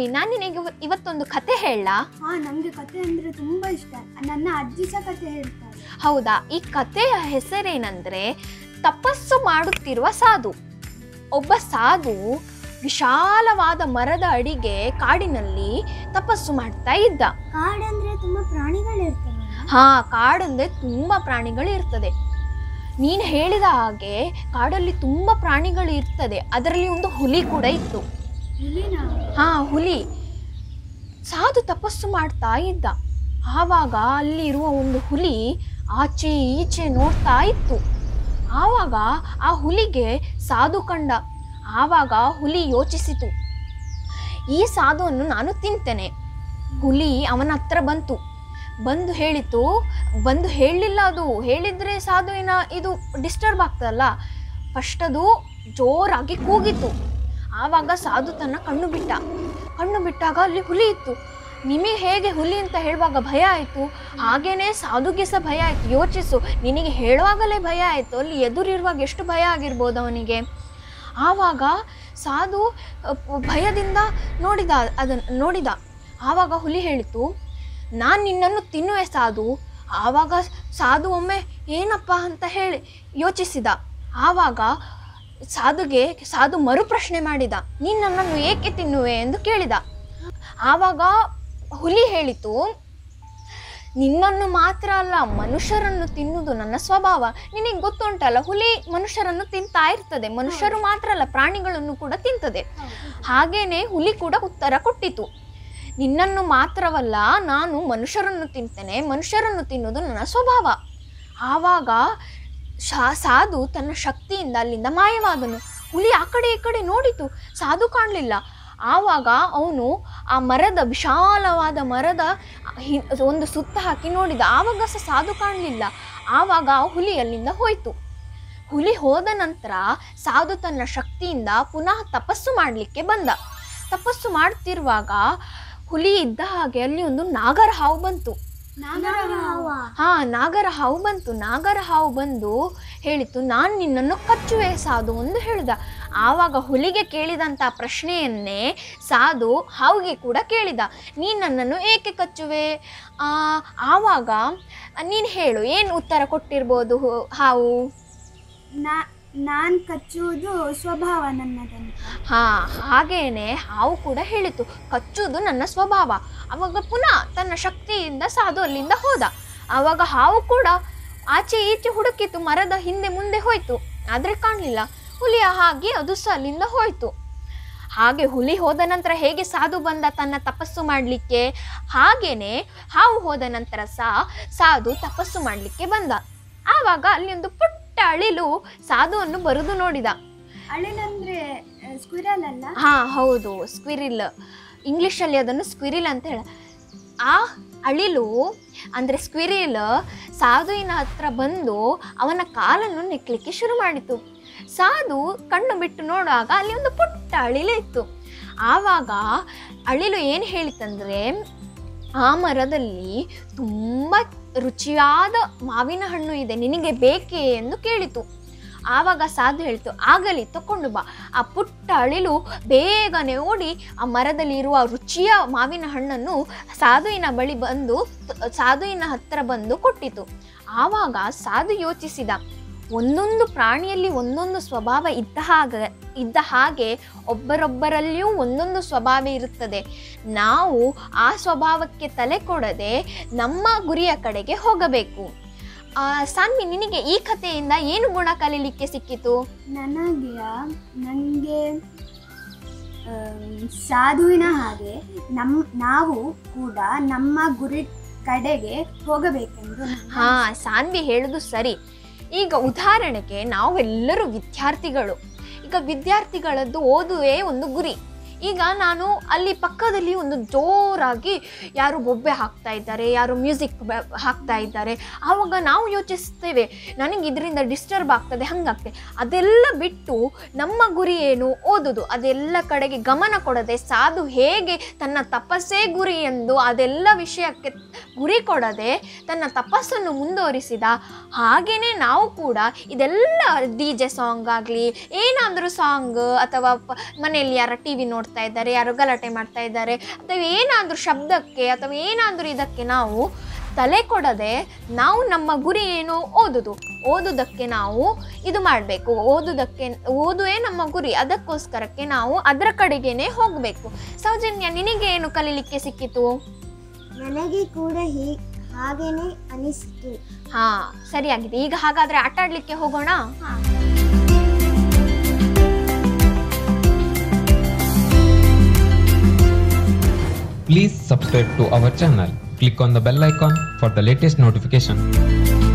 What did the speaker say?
ಸಾನ್ವಿ ನಾನು ನಿನಗೆ ಇವ- ಇವತ್ತೊಂದು ಕತೆ ಹೇಳ ಹಾ ನಂಗೆ ಕತೆ ಅಂದ್ರೆ ತುಂಬಾ ಇಷ್ಟ ನನ್ನ ಅಜ್ಜಿ ಸಹ ಕತೆ ಹೇಳ್ತಾರೆ ಹೌದಾ ಈ ಕಥೆಯ ಹೆಸರೇನೆಂದರೆ ತಪಸ್ಸು ಮಾಡುತ್ತಿರುವ ಸಾಧು ಒಬ್ಬ ಸಾಧು ವಿಶಾಲವಾದ ಮರದ ಅಡಿಗೆ ಕಾಡಿನಲ್ಲಿ ತಪಸ್ಸು ಮಾಡ್ತಾ ಇದ್ದ ಕಾಡಂದ್ರೆ ತುಂಬಾ ಪ್ರಾಣಿಗಳಿರ್ತವೆ ಹಾ ಕಾಡಂದ್ರೆ ತುಂಬ ಪ್ರಾಣಿಗಳು ಇರ್ತದೆ ನೀನು ಹೇಳಿದ ಹಾಗೆ ಕಾಡಲ್ಲಿ ತುಂಬ ಪ್ರಾಣಿಗಳು ಇರ್ತದೆ ಅದರಲ್ಲಿ ಒಂದು ಹುಲಿ ಕೂಡ ಇತ್ತು ಹುಲಿನ ಹಾ ಹುಲಿ ಸಾಧು ತಪಸ್ಸು ಮಾಡ್ತಾ ಇದ್ದ ಆವಾಗ ಅಲ್ಲಿರುವ ಒಂದು ಹುಲಿ ಆಚೆ ಈಚೆ ನೋಡ್ತಾ ಇತ್ತು ಆವಾಗ ಆ ಹುಲಿಗೆ ಸಾಧು ಕಂಡ ಆವಾಗ ಹುಲಿ ಯೋಚಿಸಿತು ಈ ಸಾಧುವನ್ನು ನಾನು ತಿಂತೇನೆ ಹುಲಿ ಅವನ ಹತ್ರ ಬಂತು ಬಂದು ಹೇಳಿತು ಬಂದು ಹೇಳಲಿಲ್ಲ ಅದು ಹೇಳಿದರೆ ಸಾಧುವಿನ ಇದು ಡಿಸ್ಟರ್ಬ್ ಆಗ್ತದಲ್ಲ ಫಸ್ಟ್ ಅದು ಜೋರಾಗಿ ಕೂಗಿತು ಆವಾಗ ಸಾಧು ತನ್ನ ಕಣ್ಣು ಬಿಟ್ಟ ಕಣ್ಣು ಬಿಟ್ಟಾಗ ಅಲ್ಲಿ ಹುಲಿ ಇತ್ತು ನಿಮಗೆ ಹೇಗೆ ಹುಲಿ ಅಂತ ಹೇಳುವಾಗ ಭಯ ಆಯಿತು ಹಾಗೇನೇ ಸಾಧುಗೆ ಸಹ ಭಯ ಆಯಿತು ಯೋಚಿಸು ನಿನಗೆ ಹೇಳುವಾಗಲೇ ಭಯ ಆಯಿತು ಅಲ್ಲಿ ಎದುರಿರುವಾಗ ಎಷ್ಟು ಭಯ ಆಗಿರ್ಬೋದು ಅವನಿಗೆ ಆವಾಗ ಸಾಧು ಅ, ಪ್- ಭಯದಿಂದ ನೋಡಿದ ಅದನ್ನು ನೋಡಿದ ಆವಾಗ ಹುಲಿ ಹೇಳಿತು ನಾನು ನಿನ್ನನ್ನು ತಿನ್ನುವೆ ಸಾಧು ಆವಾಗ ಸಾಧು ಒಮ್ಮೆ ಏನಪ್ಪ ಅಂತ ಹೇಳಿ ಯೋಚಿಸಿದ ಆವಾಗ ಸಾಧುಗೆ ಸಾಧು ಮರು ಪ್ರಶ್ನೆ ಮಾಡಿದ ನೀನು ನನ್ನನ್ನು ಏಕೆ ತಿನ್ನುವೆ ಎಂದು ಕೇಳಿದ ಆವಾಗ ಹುಲಿ ಹೇಳಿತು ನಿನ್ನನ್ನು ಮಾತ್ರ ಅಲ್ಲ ಮನುಷ್ಯರನ್ನು ತಿನ್ನುವುದು ನನ್ನ ಸ್ವಭಾವ ನಿನಗೆ ಗೊತ್ತುಂಟಲ್ಲ ಹುಲಿ ಮನುಷ್ಯರನ್ನು ತಿಂತಾ ಇರ್ತದೆ ಮನುಷ್ಯರು ಮಾತ್ರ ಅಲ್ಲ ಪ್ರಾಣಿಗಳನ್ನು ಕೂಡ ತಿಂತದೆ ಹಾಗೇನೆ ಹುಲಿ ಕೂಡ ಉತ್ತರ ಕೊಟ್ಟಿತು ನಿನ್ನನ್ನು ಮಾತ್ರವಲ್ಲ ನಾನು ಮನುಷ್ಯರನ್ನು ತಿಂತೇನೆ ಮನುಷ್ಯರನ್ನು ತಿನ್ನುವುದು ನನ್ನ ಸ್ವಭಾವ ಆವಾಗ ಶಾ ಸಾಧು ತನ್ನ ಶಕ್ತಿಯಿಂದ ಅಲ್ಲಿಂದ ಮಾಯವಾದನು ಹುಲಿ ಆ ಕಡೆ ಈ ಕಡೆ ನೋಡಿತು ಸಾಧು ಕಾಣಲಿಲ್ಲ ಆವಾಗ ಅವನು ಆ ಮರದ ವಿಶಾಲವಾದ ಮರದ ಹಿ- ಒಂದು ಸುತ್ತ ಹಾಕಿ ನೋಡಿದ ಆವಾಗ ಸಹ ಸಾಧು ಕಾಣಲಿಲ್ಲ ಆವಾಗ ಆ ಹುಲಿ ಅಲ್ಲಿಂದ ಹೋಯಿತು ಹುಲಿ ಹೋದ ನಂತರ ಸಾಧು ತನ್ನ ಶಕ್ತಿಯಿಂದ ಪುನಃ ತಪಸ್ಸು ಮಾಡಲಿಕ್ಕೆ ಬಂದ ತಪಸ್ಸು ಮಾಡ್ತಿರುವಾಗ ಹುಲಿ ಇದ್ದ ಹಾಗೆ ಅಲ್ಲಿ ಒಂದು ನಾಗರ ಹಾವು ಬಂತು ನಾಗರ ಹಾವ ಹಾ ನಾಗರ ಹಾವು ಬಂತು ನಾಗರ ಹಾವು ಬಂದು ಹೇಳಿತು ನಾನು ನಿನ್ನನ್ನು ಕಚ್ಚುವೆ ಸಾಧು ಎಂದು ಹೇಳಿದ ಆವಾಗ ಹುಲಿಗೆ ಕೇಳಿದಂಥ ಪ್ರಶ್ನೆಯನ್ನೇ ಸಾಧು ಹಾವಿಗೆ ಕೂಡ ಕೇಳಿದ ನೀನು ನನ್ನನ್ನು ಏಕೆ ಕಚ್ಚುವೆ ಆ, ಆವಾಗ ನೀನು ಹೇಳು ಏನು ಉತ್ತರ ಕೊಟ್ಟಿರ್ಬೋದು ಹು- ಹಾವು ನಾ ನಾನ್ ಕಚ್ಚುವುದು ಸ್ವಭಾವ ನನ್ನದಂತ ಹಾ ಹಾಗೇನೆ ಹಾವು ಕೂಡ ಹೇಳಿತು ಕಚ್ಚುವುದು ನನ್ನ ಸ್ವಭಾವ ಅವಾಗ ಪುನಃ ತನ್ನ ಶಕ್ತಿಯಿಂದ ಸಾಧು ಅಲ್ಲಿಂದ ಹೋದ ಆವಾಗ ಹಾವು ಕೂಡ ಆಚೆ ಈಚೆ ಹುಡುಕಿತು ಮರದ ಹಿಂದೆ ಮುಂದೆ ಹೋಯ್ತು ಆದರೆ ಕಾಣಲಿಲ್ಲ ಹುಲಿಯ ಹಾಗೆ ಅದು ಸಹ ಅಲ್ಲಿಂದ ಹೋಯ್ತು ಹಾಗೆ ಹುಲಿ ಹೋದ ನಂತರ ಹೇಗೆ ಸಾಧು ಬಂದ ತನ್ನ ತಪಸ್ಸು ಮಾಡಲಿಕ್ಕೆ ಹಾಗೇನೆ ಹಾವು ಹೋದ ನಂತರ ಸಹ ಸಾಧು ತಪಸ್ಸು ಮಾಡಲಿಕ್ಕೆ ಬಂದ ಆವಾಗ ಅಲ್ಲಿ ಒಂದು ಪುಟ್ಟ ಅಳಿಲು ಸಾಧುವನ್ನು ಬರುದು ನೋಡಿದ ಅಳಿಲಂದ್ರೆ ಸ್ಕ್ವಿರಲ್ ಅಲ್ಲ ಹಾ ಹೌದು ಸ್ಕ್ವಿರಿಲ್ ಇಂಗ್ಲೀಷಲ್ಲಿ ಅದನ್ನು ಸ್ಕ್ವಿರಿಲ್ ಅಂತ ಹೇಳ ಆ ಅಳಿಲು ಅಂದರೆ ಸ್ಕ್ವಿರಿಲ್ ಸಾಧುವಿನ ಹತ್ರ ಬಂದು ಅವನ ಕಾಲನ್ನು ನೆಕ್ಕಲಿಕ್ಕೆ ಶುರು ಮಾಡಿತು ಸಾಧು ಕಣ್ಣು ಬಿಟ್ಟು ನೋಡುವಾಗ ಅಲ್ಲಿ ಒಂದು ಪುಟ್ಟ ಅಳಿಲು ಇತ್ತು ಆವಾಗ ಅಳಿಲು ಏನು ಹೇಳಿತಂದರೆ ಆ ಮರದಲ್ಲಿ ತುಂಬ ರುಚಿಯಾದ ಮಾವಿನ ಹಣ್ಣು ಇದೆ ನಿನಗೆ ಬೇಕೇ ಎಂದು ಕೇಳಿತು ಆವಾಗ ಸಾಧು ಹೇಳ್ತು ಆಗಲಿ ತಕೊಂಡು ಬಾ ಆ ಪುಟ್ಟ ಅಳಿಲು ಬೇಗನೆ ಓಡಿ ಆ ಮರದಲ್ಲಿ ಇರುವ ರುಚಿಯ ಮಾವಿನ ಹಣ್ಣನ್ನು ಸಾಧುವಿನ ಬಳಿ ಬಂದು ತ- ಸಾಧುವಿನ ಹತ್ರ ಬಂದು ಕೊಟ್ಟಿತು ಆವಾಗ ಸಾಧು ಯೋಚಿಸಿದ ಒಂದೊಂದು ಪ್ರಾಣಿಯಲ್ಲಿ ಒಂದೊಂದು ಸ್ವಭಾವ ಇದ್ದ ಹಾಗೆ ಇದ್ದ ಹಾಗೆ ಒಬ್ಬರೊಬ್ಬರಲ್ಲಿಯೂ ಒಂದೊಂದು ಸ್ವಭಾವ ಇರುತ್ತದೆ ನಾವು ಆ ಸ್ವಭಾವಕ್ಕೆ ತಲೆ ಕೊಡದೆ ನಮ್ಮ ಗುರಿಯ ಕಡೆಗೆ ಹೋಗಬೇಕು ಆ, ಸಾನ್ವಿ ನಿನಗೆ ಈ ಕಥೆಯಿಂದ ಏನು ಗುಣ ಕಲೀಲಿಕ್ಕೆ ಸಿಕ್ಕಿತು ನನಗೆ ನನಗೆ ಸಾಧುವಿನ ಹಾಗೆ ನಮ್ ನಾವು ಕೂಡ ನಮ್ಮ ಗುರಿ ಕಡೆಗೆ ಹೋಗಬೇಕೆಂದು ನನ್ನ ಹಾ ಸಾನ್ವಿ ಹೇಳುದು ಸರಿ ಈಗ ಉದಾಹರಣೆಗೆ ನಾವೆಲ್ಲರೂ ವಿದ್ಯಾರ್ಥಿಗಳು ಈಗ ವಿದ್ಯಾರ್ಥಿಗಳದ್ದು ಓದುವೇ ಒಂದು ಗುರಿ ಈಗ ನಾನು ಅಲ್ಲಿ ಪಕ್ಕದಲ್ಲಿ ಒಂದು ಜೋರಾಗಿ ಯಾರು ಬೊಬ್ಬೆ ಹಾಕ್ತಾ ಇದ್ದಾರೆ ಯಾರು ಮ್ಯೂಸಿಕ್ ಹಾಕ್ತಾ ಇದ್ದಾರೆ ಆವಾಗ ನಾವು ಯೋಚಿಸ್ತೇವೆ ನನಗೆ ಇದರಿಂದ ಡಿಸ್ಟರ್ಬ್ ಆಗ್ತದೆ ಹಂಗಾಗ್ತದೆ ಅದೆಲ್ಲ ಬಿಟ್ಟು ನಮ್ಮ ಗುರಿ ಏನು ಓದುದು ಅದೆಲ್ಲ ಕಡೆಗೆ ಗಮನ ಕೊಡದೆ ಸಾಧು ಹೇಗೆ ತನ್ನ ತಪಸ್ಸೇ ಗುರಿ ಎಂದು ಅದೆಲ್ಲ ವಿಷಯಕ್ಕೆ ಗುರಿ ಕೊಡದೆ ತನ್ನ ತಪಸ್ಸನ್ನು ಮುಂದುವರಿಸಿದ ಹಾಗೆಯೇ ನಾವು ಕೂಡ ಇದೆಲ್ಲ ಡಿ ಜೆ ಸಾಂಗ್ ಆಗಲಿ ಏನಾದರೂ ಸಾಂಗ್ ಅಥವಾ ಪ- ಮನೆಯಲ್ಲಿ ಯಾರ ಟಿ ವಿ ನೋಡ್ತಾ ನೋಡ್ತಾ ಇದ್ದಾರೆ ಯಾರೋ ಗಲಾಟೆ ಮಾಡ್ತಾ ಇದ್ದಾರೆ ಅಥವಾ ಏನಾದರೂ ಶಬ್ದಕ್ಕೆ ಅಥವಾ ಏನಾದರೂ ಇದಕ್ಕೆ ನಾವು ತಲೆ ಕೊಡದೆ ನಾವು ನಮ್ಮ ಗುರಿ ಏನು ಓದುದು ಓದುದಕ್ಕೆ ನಾವು ಇದು ಮಾಡಬೇಕು ಓದುದಕ್ಕೆ ಓದುವೇ ನಮ್ಮ ಗುರಿ ಅದಕ್ಕೋಸ್ಕರಕ್ಕೆ ನಾವು ಅದರ ಕಡೆಗೇನೆ ಹೋಗಬೇಕು ಸೌಜನ್ಯ ನಿನಗೆ ಏನು ಕಲೀಲಿಕ್ಕೆ ಸಿಕ್ಕಿತು ನನಗೆ ಕೂಡ ಹೀ ಹಾಗೇನೆ ಅನಿಸಿತು ಹಾ ಸರಿಯಾಗಿದೆ ಈಗ ಹಾಗಾದ್ರೆ ಆಟ ಆಡ್ಲಿಕ್ಕೆ ಹೋಗೋಣ Please subscribe to our channel. Click on the bell icon for the latest notification.